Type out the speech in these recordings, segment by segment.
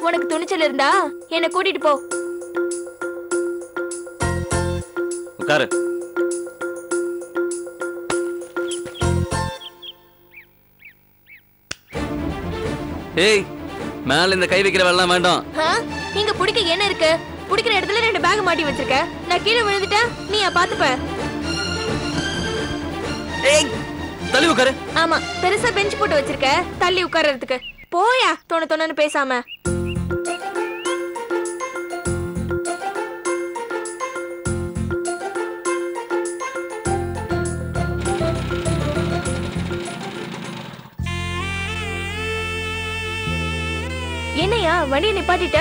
உனக்கு துணிச்சல் இருந்தா என்ன கூட்டிட்டு போ உட்காரு ஏய் மேல இந்த கை வைக்கிற வேலை வேண்டாம் ஆ? இங்க பிடிக்க என்ன இருக்கு பிடிக்கிற இடத்துல ரெண்டு பேக் மாட்டி வச்சிருக்க நான் கீழே விழுந்துட்டேன் நீ பாத்துப்ப ஏய் தள்ளி உட்காரு ஆமா பெருசா பெஞ்ச் போட்டு வச்சிருக்க தள்ளி உட்கார்றதுக்கு போயா தொண தொணன்னு பேசாம என்னையா வண்டியை நிப்பாட்டிட்ட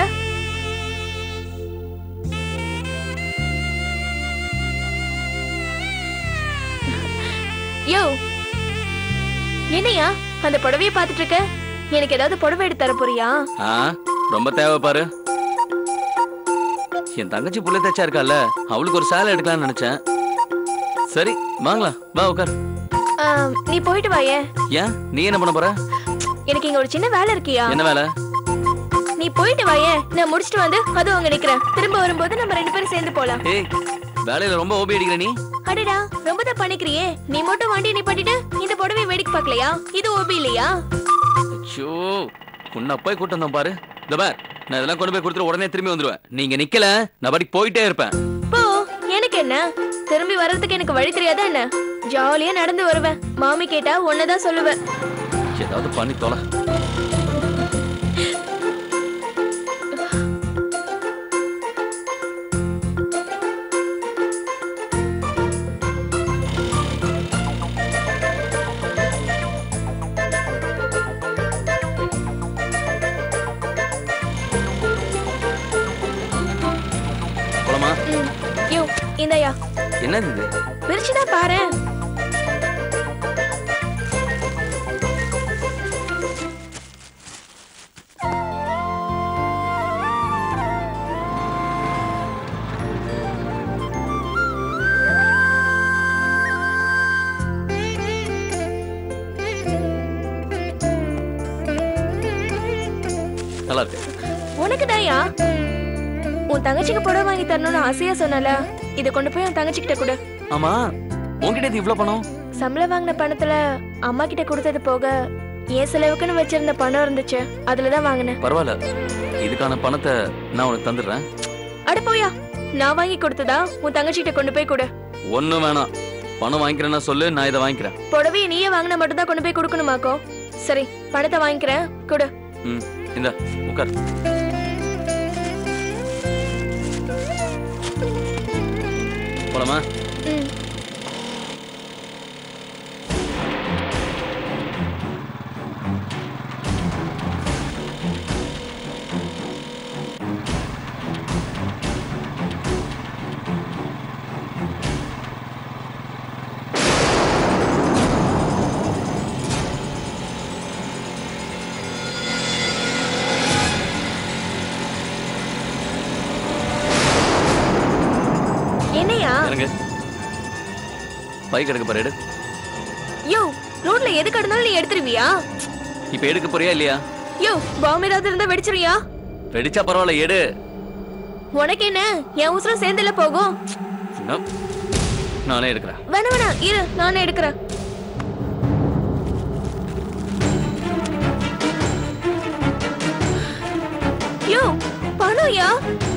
யோ என்னையா அந்த புடவைய பாத்துட்டு இருக்க எனக்கு ஏதாவது புடவை எடுத்து தர போறியா ஆ ரொம்ப தேவை பாரு என் தங்கச்சி புள்ள தச்சா இருக்கால அவளுக்கு ஒரு சேலை எடுக்கலாம்னு நினைச்சேன் சரி வாங்கலாம் வா உட்கார் ஆம், நீ போயிட்டு வாயே ஏன் நீ என்ன பண்ண போற எனக்கு இங்க ஒரு சின்ன வேலை இருக்கியா என்ன வேலை நீ போயிட்டு வாயே நான் முடிச்சிட்டு வந்து அதுவும் அங்க நிக்கிறேன் திரும்ப வரும்போது நம்ம ரெண்டு பேரும் சேர்ந்து போலாம் ஏய் வேலையில ரொம்ப ஓபி அடிக்கிற நீ அடடா ரொம்ப தான் பண்ணிக்கிறியே நீ மட்டும் வண்டியை நிப்பாட்டிட்டு இந்த புடவை வேடிக்கை பார்க்கலையா இது ஓபி இல்லையா ஐயோ உன்னை போய் கூட்டம் வந்தோம் பாரு இந்த பார் நான் இதெல்லாம் கொண்டு போய் கொடுத்துட்டு உடனே திரும்பி வந்துருவேன் நீங்க நிக்கல நான் பாட்டுக்கு போயிட்டே இருப்பேன் போ எனக்கு என்ன திரும்பி வர்றதுக்கு எனக்கு வழி தெரியாதா என்ன ஜாலியா நடந்து வருவேன் மாமி கேட்டா ஒன்னதான் சொல்லுவேன் ஏதாவது பண்ணி தொலை போலாமா ம், யோ இந்தயா என்னது இது பிரிச்சுதான் பாரு நல்லா இருக்கு உனக்கு தாயா உன் தங்கச்சிக்கு புடவை வாங்கி தரணும்னு ஆசையா சொன்னல இத கொண்டு போய் உன் தங்கச்சி கிட்ட கொடு ஆமா உன்கிட்ட இது இவ்ளோ பணம் சம்பளம் வாங்கின பணத்துல அம்மா கிட்ட கொடுத்தது போக என் செலவுக்குன்னு வச்சிருந்த பணம் இருந்துச்சு அதுலதான் வாங்கினேன் பரவாயில்ல இதுக்கான பணத்தை நான் உனக்கு தந்துடுறேன் அட போயா நான் வாங்கி கொடுத்ததா உன் தங்கச்சி கிட்ட கொண்டு போய் கொடு ஒண்ணும் வேணாம் பணம் வாங்கிக்கிறேன்னா சொல்லு நான் இதை வாங்கிக்கிறேன் புடவையை நீயே வாங்கினா மட்டும் தான் கொண்டு போய் கொடுக்கணுமாக்கோ சரி பணத்தை வாங்கிக்கிறேன் கொடு ம் இந்த உட்கார் போலாமா ம் என்னையா இறங்கு பைக் எடுக்க போற எடு யோ ரோட்ல எது கடந்தாலும் நீ எடுத்துருவியா இப்ப எடுக்க போறியா இல்லையா யோ பாம்பு ஏதாவது இருந்தா வெடிச்சிருவியா வெடிச்சா பரவாயில்ல எடு உனக்கு என்ன என் உசுரம் சேர்ந்துல போகும் என்ன? நானே எடுக்கிறேன் வேணா வேணா இரு நானே எடுக்கிறேன் யோ பணம்யா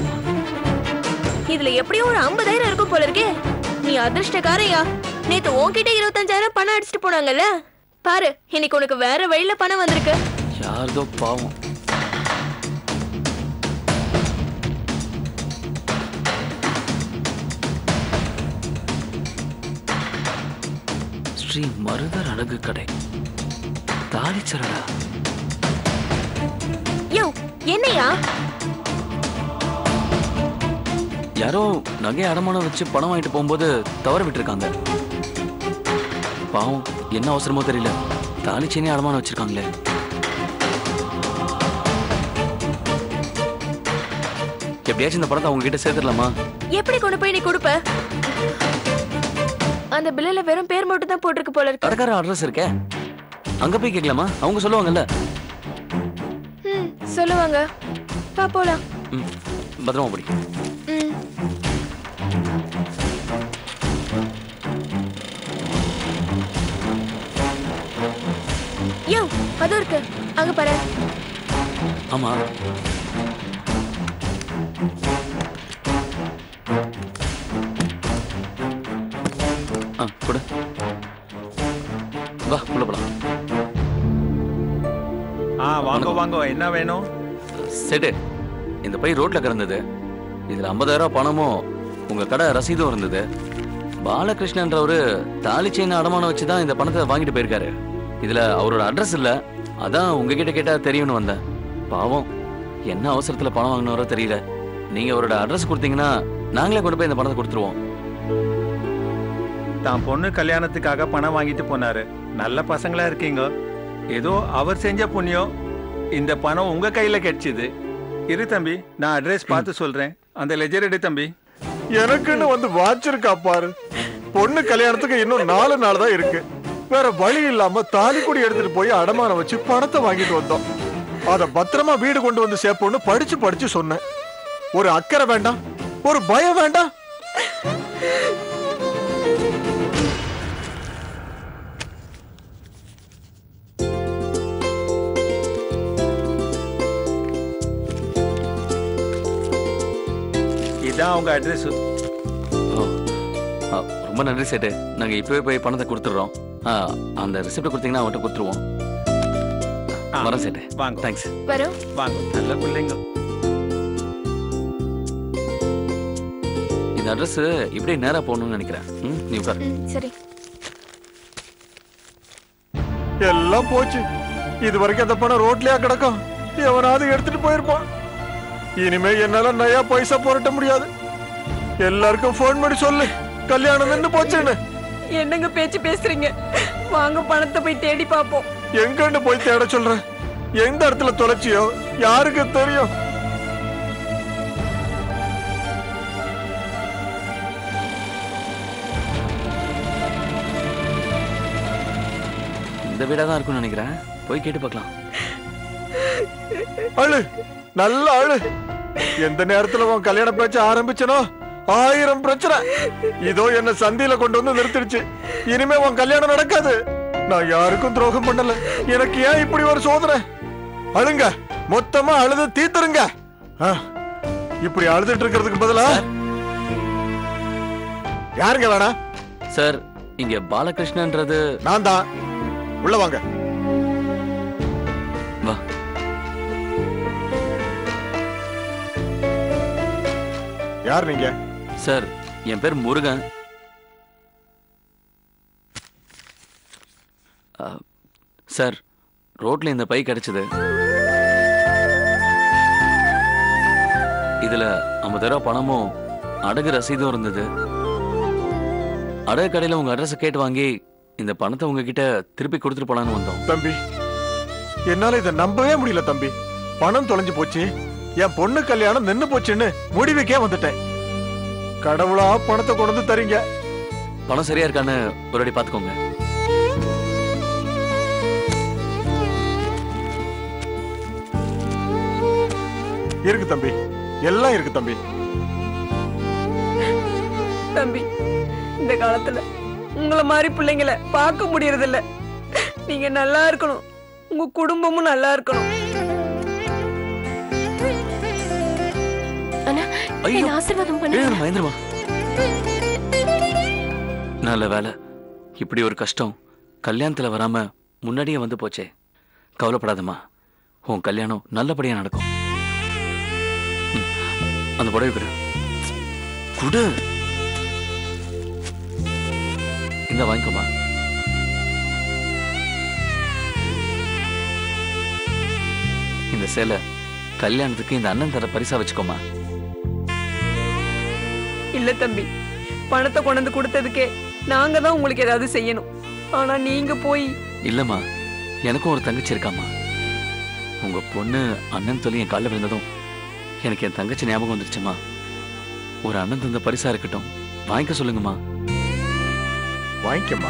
இதுல எப்படியும் ஒரு ஐம்பதாயிரம் இருக்கும் போல இருக்கே நீ அதிர்ஷ்டக்காரையா நேத்து உன்கிட்ட இருபத்தஞ்சாயிரம் பணம் அடிச்சிட்டு போனாங்கல்ல பாரு இன்னைக்கு உனக்கு வேற வழியில பணம் வந்திருக்கு யாருதோ பாவம் ஸ்ரீ மருதர் அழகு கடை தாலிச்சரடா யோ என்னையா யாரோ நகையை அடமானம் வச்சு பணம் வாங்கிட்டு போகும்போது தவற விட்டுருக்காங்க பாவம் என்ன அவசரமோ தெரியல தாலி செயினே அடமானம் வச்சிருக்காங்களே எப்படியாச்சும் இந்த பணத்தை அவங்க கிட்ட சேர்த்துடலாமா எப்படி கொண்டு போய் நீ கொடுப்ப அந்த பில்லுல வெறும் பேர் மட்டும் தான் போட்டிருக்கு போல இருக்கு கடைக்கார அட்ரஸ் இருக்கே அங்க போய் கேட்கலாமா அவங்க சொல்லுவாங்கல்ல ம், சொல்லுவாங்க பா போலாம் ம் பத்திரமா போடி ம் யோ அது இருக்கு அங்க பாரு ஆமா ஆ கொடு வா உள்ள போலாம் ஆ வாங்க வாங்க என்ன வேணும் செட்டு இந்த பை ரோட்ல கிடந்தது இதுல 50000 ரூபாய் பணமும் உங்க கடை ரசீதும் இருந்தது பாலகிருஷ்ணன்றவரு தாலி செயின் அடமானம் வச்சு தான் இந்த பணத்தை வாங்கிட்டு போயிருக்காரு இதுல அவரோட அட்ரஸ் இல்ல அதான் உங்ககிட்ட கேட்டா தெரியும்னு வந்தேன் பாவம் என்ன அவசரத்துல பணம் வாங்கினாரோ தெரியல நீங்க அவரோட அட்ரஸ் கொடுத்தீங்கன்னா நாங்களே கொண்டு போய் இந்த பணத்தை கொடுத்துருவோம் தான் பொண்ணு கல்யாணத்துக்காக பணம் வாங்கிட்டு போனாரு நல்ல பசங்களா இருக்கீங்க ஏதோ அவர் செஞ்ச புண்ணியம் இந்த பணம் உங்க கையில கிடைச்சது இரு தம்பி நான் அட்ரஸ் பார்த்து சொல்றேன் அந்த லெஜர் எடு தம்பி எனக்குன்னு வந்து வாச்சிருக்கா பாரு பொண்ணு கல்யாணத்துக்கு இன்னும் நாலு நாள் தான் இருக்கு வேற வழி இல்லாம தாலி கூடி எடுத்துட்டு போய் அடமானம் வச்சு பணத்தை வாங்கிட்டு வந்தோம் அத பத்திரமா வீடு கொண்டு வந்து சேர்ப்போம்னு படிச்சு படிச்சு சொன்னேன் ஒரு அக்கறை வேண்டாம் ஒரு பயம் வேண்டாம் இதான் அவங்க அட்ரஸ் ஓ, ஆ, ரொம்ப நன்றி சேட்டு நாங்க இப்பவே போய் பணத்தை கொடுத்துடுறோம் ஆ, அந்த ரிசிப்ட் கொடுத்தீங்கன்னா அவன்கிட்ட கொடுத்துருவோம் வரேன் சேட்டு வாங்க தேங்க்ஸ் வரோம் வாங்க நல்ல பிள்ளைங்க இந்த அட்ரஸ் இப்படியே நேரா போகணும்னு நினைக்கிறேன் ம், நீ உட்கார் ம் சரி எல்லாம் போச்சு இது வரைக்கும் அந்த பணம் ரோட்லயா கிடக்கும் எவனாவது எடுத்துட்டு போயிருப்பான் இனிமே என்னால நயா பைசா புரட்ட முடியாது எல்லாருக்கும் ஃபோன் பண்ணி சொல்லு கல்யாணம் நின்னு போச்சுன்னு என்னங்க பேச்சு பேசுறீங்க வாங்க பணத்தை போய் தேடி பார்ப்போம் எங்கன்னு போய் தேட சொல்ற எந்த இடத்துல தொலைச்சியோ யாருக்கு தெரியும் இந்த வீடா தான் இருக்கும்னு நினைக்கிறேன் போய் கேட்டு பார்க்கலாம் அழு நல்ல அழு எந்த நேரத்துல உன் கல்யாண பேச்ச ஆரம்பிச்சனோ ஆயிரம் பிரச்சனை இதோ என்ன சந்தியில கொண்டு வந்து நிறுத்திடுச்சு இனிமே உன் கல்யாணம் நடக்காது நான் யாருக்கும் துரோகம் பண்ணல எனக்கு ஏன் இப்படி ஒரு சோதனை அழுங்க மொத்தமா அழுது தீத்துருங்க ஆ, இப்படி அழுதுட்டு இருக்கிறதுக்கு பதிலா யாருங்க வேணா சார் இங்க பாலகிருஷ்ணன்றது நான் தான் உள்ள வாங்க வா யார் நீங்க சார் என் பேர் முருகன் ஆ, சார் ரோட்ல இந்த பை கிடைச்சது இதுல ஐம்பது ரூபா பணமும் அடகு ரசீதும் இருந்தது அடகு கடையில உங்க அட்ரஸ் கேட்டு வாங்கி இந்த பணத்தை உங்ககிட்ட திருப்பி கொடுத்துட்டு போலான்னு வந்தோம் தம்பி என்னால இதை நம்பவே முடியல தம்பி பணம் தொலைஞ்சு போச்சு என் பொண்ணு கல்யாணம் நின்னு போச்சுன்னு முடிவுக்கே வந்துட்டேன் கடவுளா பணத்தை கொண்டு வந்து தரீங்க பணம் சரியா இருக்கான்னு ஒரு வாட்டி பாத்துக்கோங்க இருக்கு தம்பி எல்லாம் இருக்கு தம்பி தம்பி இந்த காலத்துல உங்கள மாதிரி பிள்ளைங்கள பார்க்க முடியறது இல்ல நீங்க நல்லா இருக்கணும் உங்க குடும்பமும் நல்லா இருக்கணும் அண்ணா ஐயோ. என்ன ஆசீர்வாதம் பண்ணு ஏய், மகேந்திரமா நல்ல வேலை இப்படி ஒரு கஷ்டம் கல்யாணத்துல வராம முன்னாடியே வந்து போச்சே கவலைப்படாதம்மா உன் கல்யாணம் நல்லபடியா நடக்கும் ம், அந்த புடவை கொடு குடு இந்த வாங்கிக்கோமா இந்த சேலை கல்யாணத்துக்கு இந்த அண்ணன் தர பரிசா வச்சுக்கோமா இல்ல தம்பி பணத்தை கொண்டு வந்து கொடுத்ததுக்கே நாங்க தான் உங்களுக்கு ஏதாவது செய்யணும் ஆனா நீங்க போய் இல்லம்மா எனக்கும் ஒரு தங்கச்சி இருக்காம்மா உங்க பொண்ணு அண்ணன் சொல்லி என் காலில் விழுந்ததும் எனக்கு என் தங்கச்சி ஞாபகம் வந்துருச்சுமா ஒரு அண்ணன் தந்த பரிசா இருக்கட்டும் வாங்கிக்க சொல்லுங்கம்மா வாங்கிக்கம்மா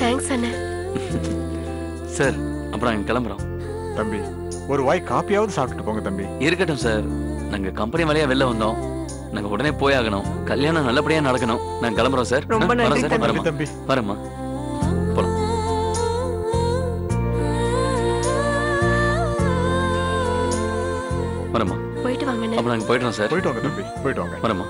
தேங்க்ஸ் அண்ணே சார் அப்புறம் நாங்க கிளம்புறோம் தம்பி ஒரு வாய் காப்பியாவது சாப்பிட்டுட்டு போங்க தம்பி இருக்கட்டும் சார் நாங்க கம்பெனி வழியா வெளில வந்தோம் நாங்க உடனே போய் ஆகணும் கல்யாணம் நல்லபடியா நடக்கணும் நாங்க கிளம்புறோம் சார் ரொம்ப ஆ, நன்றி வரோம் சார் தம்பி. வரேம்மா தம்பி வரேம்மா போலாம் வரேம்மா போயிட்டு வாங்க அண்ணே அப்ப நாங்க போயிட்டோம் சார் போயிட்டு வாங்க தம்பி போயிட்டு வாங்க வரேம்மா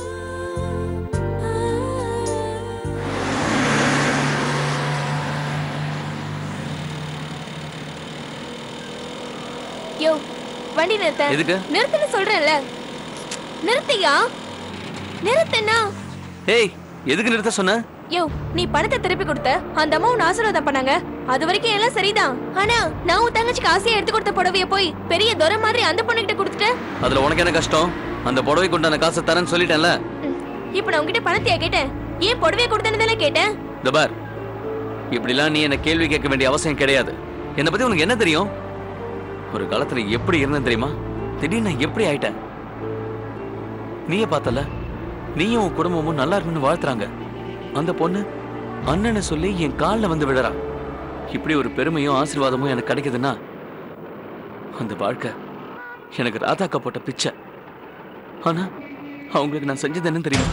யோ வண்டி நிறுத்த எதுக்கு நிறுத்துன்னு சொல்றேன்ல நிறுத்தியா நிறுத்துனா ஏய் எதுக்கு நிறுத்த சொன்ன யோ நீ பணத்தை திருப்பி கொடுத்த அந்த அம்மா உன் ஆசீர்வாதம் பண்ணாங்க அது வரைக்கும் எல்லாம் சரிதான் ஆனா நான் உன் தங்கச்சிக்கு ஆசையா எடுத்து கொடுத்த புடவைய போய் பெரிய துரை மாதிரி அந்த பொண்ணுகிட்ட கொடுத்துட்ட அதுல உனக்கு என்ன கஷ்டம் அந்த புடவை கொண்டு அந்த காசை தரேன்னு சொல்லிட்டேன்ல ம், இப்ப நான் உன்கிட்ட பணத்தையா கேட்டேன் ஏன் புடவைய கொடுத்தேன்னு கேட்டேன் இந்த பார் இப்படிலாம் நீ என்ன கேள்வி கேட்க வேண்டிய அவசியம் கிடையாது என்னை பத்தி உனக்கு என்ன தெரியும் ஒரு காலத்துல எப்படி இருந்தேன் தெரியுமா திடீர்னு நான் எப்படி ஆயிட்டேன் நீயே பார்த்தல நீயும் உன் குடும்பமும் நல்லா இருக்குன்னு வாழ்த்துறாங்க அந்த பொண்ணு அண்ணனை சொல்லி என் காலில் வந்து விழறா இப்படி ஒரு பெருமையும் ஆசீர்வாதமும் எனக்கு கிடைக்குதுன்னா அந்த வாழ்க்கை எனக்கு ராதாக்கா போட்ட பிச்சை ஆனா அவங்களுக்கு நான் செஞ்சது என்னன்னு தெரியுமா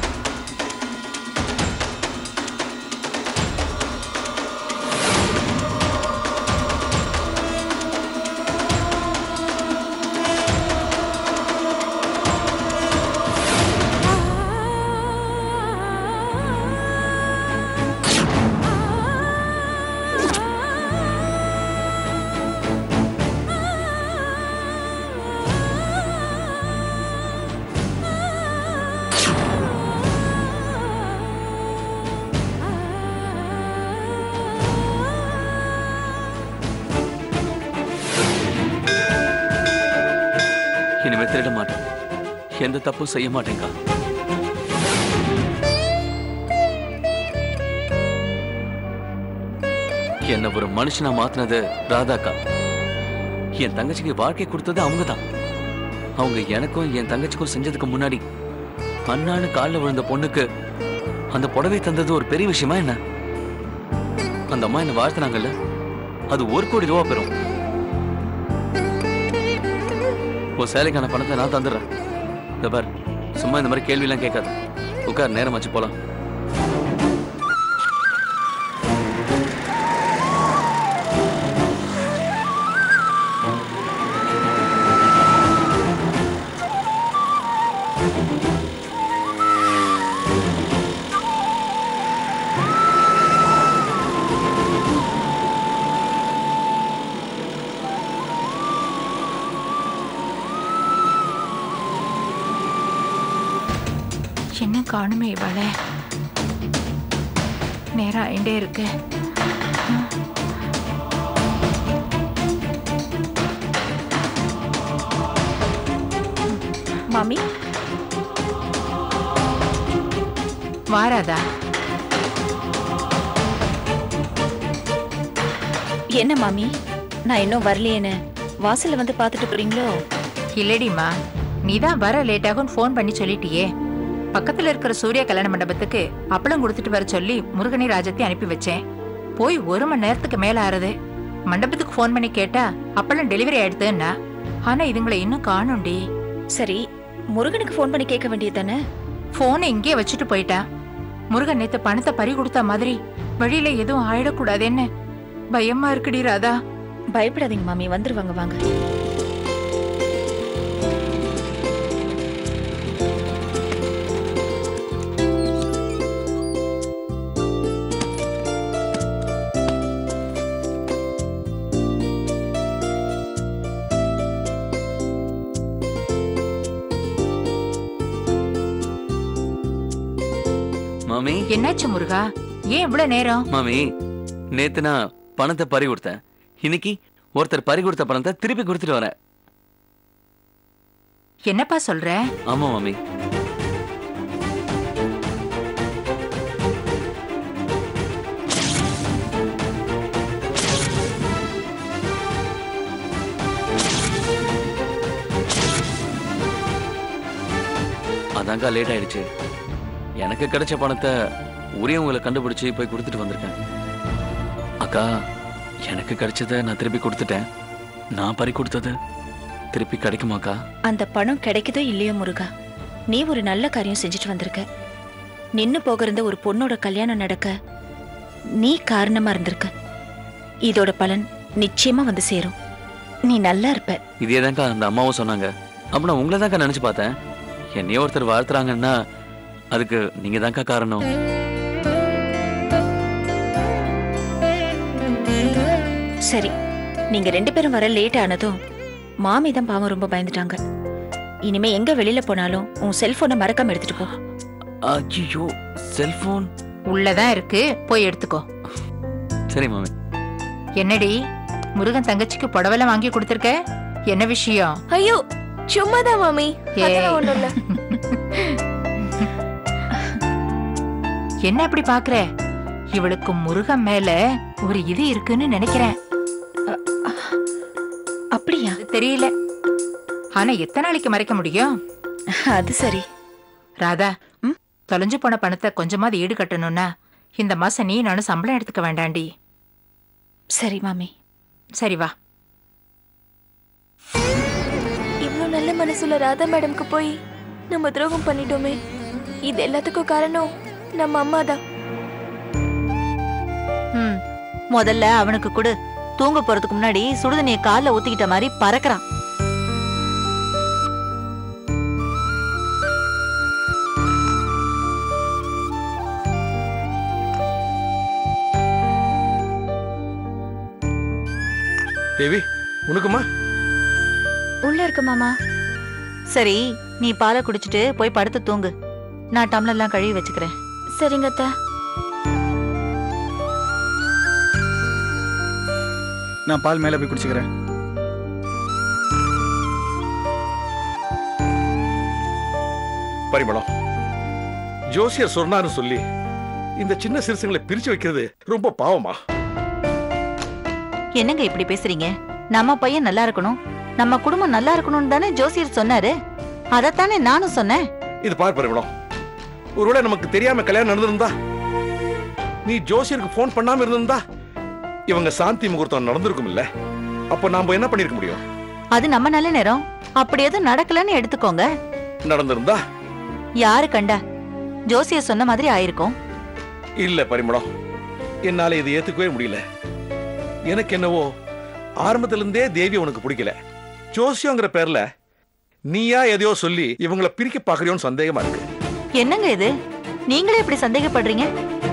இனிமே திருட மாட்டேன் எந்த தப்பும் செய்ய மாட்டேங்கா என்ன ஒரு மனுஷனா மாத்தினது ராதாக்கா என் தங்கச்சிக்கு வாழ்க்கை கொடுத்தது அவங்க தான் அவங்க எனக்கும் என் தங்கச்சிக்கும் செஞ்சதுக்கு முன்னாடி அண்ணான்னு காலில் விழுந்த பொண்ணுக்கு அந்த புடவை தந்தது ஒரு பெரிய விஷயமா என்ன அந்த அம்மா என்ன வாழ்த்துனாங்கல்ல அது ஒரு கோடி ரூபா பெறும் உன் சேலைக்கான பணத்தை நான் தந்துடுறேன் இந்த பார் சும்மா இந்த மாதிரி கேள்வியெல்லாம் கேட்காத உட்கார் நேரம் வச்சு போலாம் என்ன காணுமே இவளை நேரம் ஆயிண்டே இருக்கு மாமி வாராதா என்ன மாமி நான் இன்னும் வரலையேன்னு வாசல்ல வந்து பார்த்துட்டு போறீங்களோ இல்லடிம்மா நீதான் வர லேட் ஆகும்னு ஃபோன் பண்ணி சொல்லிட்டியே பக்கத்துல இருக்கிற சூர்யா கல்யாண மண்டபத்துக்கு அப்பளம் கொடுத்துட்டு வர சொல்லி முருகனை ராஜத்தை அனுப்பி வச்சேன் போய் ஒரு மணி நேரத்துக்கு மேல ஆறுது மண்டபத்துக்கு ஃபோன் பண்ணி கேட்டா அப்பளம் டெலிவரி ஆயிடுதுன்னா ஆனா இதுங்களை இன்னும் காணும்டி சரி முருகனுக்கு ஃபோன் பண்ணி கேட்க வேண்டியது தானே போனை இங்கே வச்சுட்டு போயிட்டான் முருகன் நேத்து பணத்தை பறி கொடுத்த மாதிரி வழியில எதுவும் ஆயிடக்கூடாதுன்னு பயமா இருக்குடி ராதா பயப்படாதீங்க மாமி வந்துருவாங்க வாங்க மாமி என்னாச்சு முருகா ஏன் இவ்வளவு நேரம் மாமி நேத்து நான் பணத்தை பறி கொடுத்தேன் இன்னைக்கு ஒருத்தர் பறி கொடுத்த பணத்தை திருப்பி கொடுத்துட்டு வரேன் என்னப்பா சொல்ற ஆமா மாமி அதாங்க லேட் ஆயிடுச்சு எனக்கு கிடைச்ச பணத்தை உரியவங்களை கண்டுபிடிச்சு போய் கொடுத்துட்டு வந்திருக்கேன் அக்கா எனக்கு கிடைச்சதை நான் திருப்பி கொடுத்துட்டேன் நான் பறி கொடுத்தது திருப்பி கிடைக்குமாக்கா அந்த பணம் கிடைக்குதோ இல்லையோ முருகா நீ ஒரு நல்ல காரியம் செஞ்சுட்டு வந்திருக்க நின்னு போகிருந்த ஒரு பொண்ணோட கல்யாணம் நடக்க நீ காரணமா இருந்திருக்க இதோட பலன் நிச்சயமா வந்து சேரும் நீ நல்லா இருப்ப இதே தான்க்கா அந்த அம்மாவும் சொன்னாங்க அப்ப நான் உங்களை தான்க்கா நினைச்சு பார்த்தேன் என்னைய ஒருத்தர் வாழ்த்துறாங்கன்னா அதுக்கு நீங்க தான்க்கா காரணம் சரி நீங்க ரெண்டு பேரும் வர லேட் ஆனதும் மாமி தான் பாவம் ரொம்ப பயந்துட்டாங்க இனிமே எங்க வெளியில போனாலும் உன் செல்போனை மறக்காம எடுத்துட்டு போ ஐயோ செல்போன் உள்ளதான் இருக்கு போய் எடுத்துக்கோ சரி மாமி என்னடி முருகன் தங்கச்சிக்கு புடவெல்லாம் வாங்கி கொடுத்துருக்க என்ன விஷயம் ஐயோ சும்மாதான் மாமி அதெல்லாம் ஒண்ணும் இல்ல என்ன இப்படி பாக்குற இவளுக்கு முருகன் மேல ஒரு இது இருக்குன்னு நினைக்கிறேன் அப்படியா அது தெரியல ஆனா எத்தனை நாளைக்கு மறைக்க முடியும் அது சரி ராதா தொலைஞ்சு போன பணத்தை கொஞ்சமாவது ஈடு கட்டணும்னா இந்த மாசம் நீ நானும் சம்பளம் எடுத்துக்க வேண்டாண்டி சரி மாமி சரி வா இவ்ளோ நல்ல மனசுல ராதா மேடம்க்கு போய் நம்ம துரோகம் பண்ணிட்டோமே இது எல்லாத்துக்கும் காரணம் நம்ம அம்மா தான் ம் முதல்ல அவனுக்கு கொடு தூங்க போறதுக்கு முன்னாடி சுடுதண்ணிய கால்ல ஊத்திக்கிட்ட மாதிரி பறக்கறான் தேவி உனக்குமா உள்ள இருக்கு மாமா சரி நீ பாலை குடிச்சிட்டு போய் படுத்து தூங்கு நான் டம்ளர்லாம் கழுவி வச்சுக்கிறேன் சரிங்க அத்தா நான் பால் மேலே போய் குடிச்சுக்கிறேன் பரிமளம் ஜோசியர் சொன்னாருன்னு சொல்லி இந்த சின்ன சிறுசுங்களை பிரிச்சு வைக்கிறது ரொம்ப பாவமா என்னங்க இப்படி பேசுறீங்க நம்ம பையன் நல்லா இருக்கணும் நம்ம குடும்பம் நல்லா இருக்கணும்னு தானே ஜோசியர் சொன்னாரு அதைத்தானே நானும் சொன்னேன் இது பார் பரிமளம் ஒருவேளை நமக்கு தெரியாம கல்யாணம் நடந்திருந்தா நீ ஜோசியருக்கு ஃபோன் பண்ணாம இருந்திருந்தா இவங்க சாந்தி முகூர்த்தம் நடந்திருக்கும் இல்ல அப்ப நாம என்ன பண்ணிருக்க முடியும் அது நம்ம நல்ல நேரம் அப்படி எதுவும் நடக்கலன்னு எடுத்துக்கோங்க நடந்திருந்தா யாரு கண்டா ஜோசியர் சொன்ன மாதிரி ஆயிருக்கும் இல்ல பரிமளம் என்னால இதை ஏத்துக்கவே முடியல எனக்கு என்னவோ ஆரம்பத்துல இருந்தே தேவி உனக்கு பிடிக்கல ஜோசியங்கிற பேர்ல நீயா எதையோ சொல்லி இவங்கள பிரிக்க பாக்குறியோன்னு சந்தேகமா இருக்கு என்னங்க இது நீங்களே இப்படி சந்தேகப்படுறீங்க